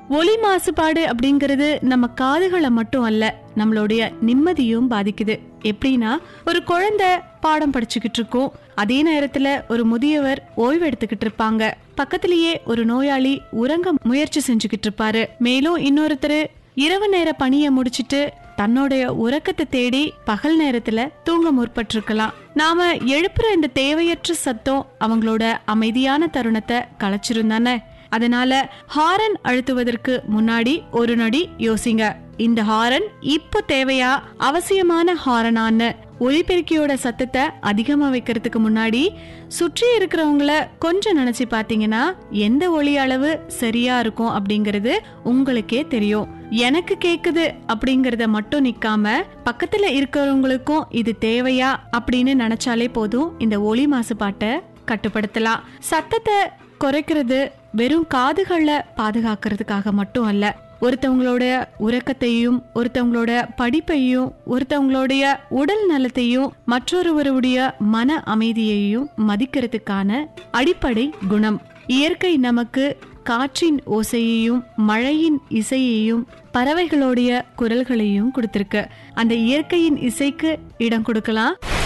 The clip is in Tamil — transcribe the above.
ஒலி மாசுபாடு அப்படிங்கிறது நம்ம காதுகளை மட்டும் அல்ல நம்மளுடைய நிம்மதியும் பாதிக்குது எப்படின்னா ஒரு குழந்தை பாடம் படிச்சுக்கிட்டு இருக்கும் அதே நேரத்துல ஒரு முதியவர் ஓய்வு எடுத்துக்கிட்டு இருப்பாங்க பக்கத்திலேயே ஒரு நோயாளி உறங்க முயற்சி செஞ்சுக்கிட்டு இருப்பாரு மேலும் இன்னொருத்தர் இரவு நேர பணியை முடிச்சிட்டு தன்னுடைய உறக்கத்தை தேடி பகல் நேரத்துல தூங்க முற்பட்டிருக்கலாம் நாம எழுப்புற இந்த தேவையற்ற சத்தம் அவங்களோட அமைதியான தருணத்தை கலைச்சிருந்தானே அதனால ஹாரன் அழுத்துவதற்கு முன்னாடி ஒரு நொடி யோசிங்க இந்த ஹாரன் இப்போ தேவையா அவசியமான ஹாரனான்னு ஒலிபெருக்கியோட சத்தத்தை அதிகமா வைக்கிறதுக்கு முன்னாடி சுற்றி இருக்கிறவங்கள கொஞ்சம் நினைச்சு பாத்தீங்கன்னா எந்த ஒலி அளவு சரியா இருக்கும் அப்படிங்கறது உங்களுக்கே தெரியும் எனக்கு கேக்குது அப்படிங்கறத மட்டும் நிக்காம பக்கத்துல இருக்கிறவங்களுக்கும் இது தேவையா அப்படின்னு நினைச்சாலே போதும் இந்த ஒலி மாசுபாட்டை கட்டுப்படுத்தலாம் சத்தத்தை குறைக்கிறது வெறும் காதுகளை பாதுகாக்கிறதுக்காக மட்டும் அல்ல ஒருத்தவங்களோட உறக்கத்தையும் ஒருத்தவங்களோட படிப்பையும் ஒருத்தவங்களுடைய உடல் நலத்தையும் மற்றொருவருடைய மன அமைதியையும் மதிக்கிறதுக்கான அடிப்படை குணம் இயற்கை நமக்கு காற்றின் ஓசையையும் மழையின் இசையையும் பறவைகளுடைய குரல்களையும் கொடுத்திருக்கு அந்த இயற்கையின் இசைக்கு இடம் கொடுக்கலாம்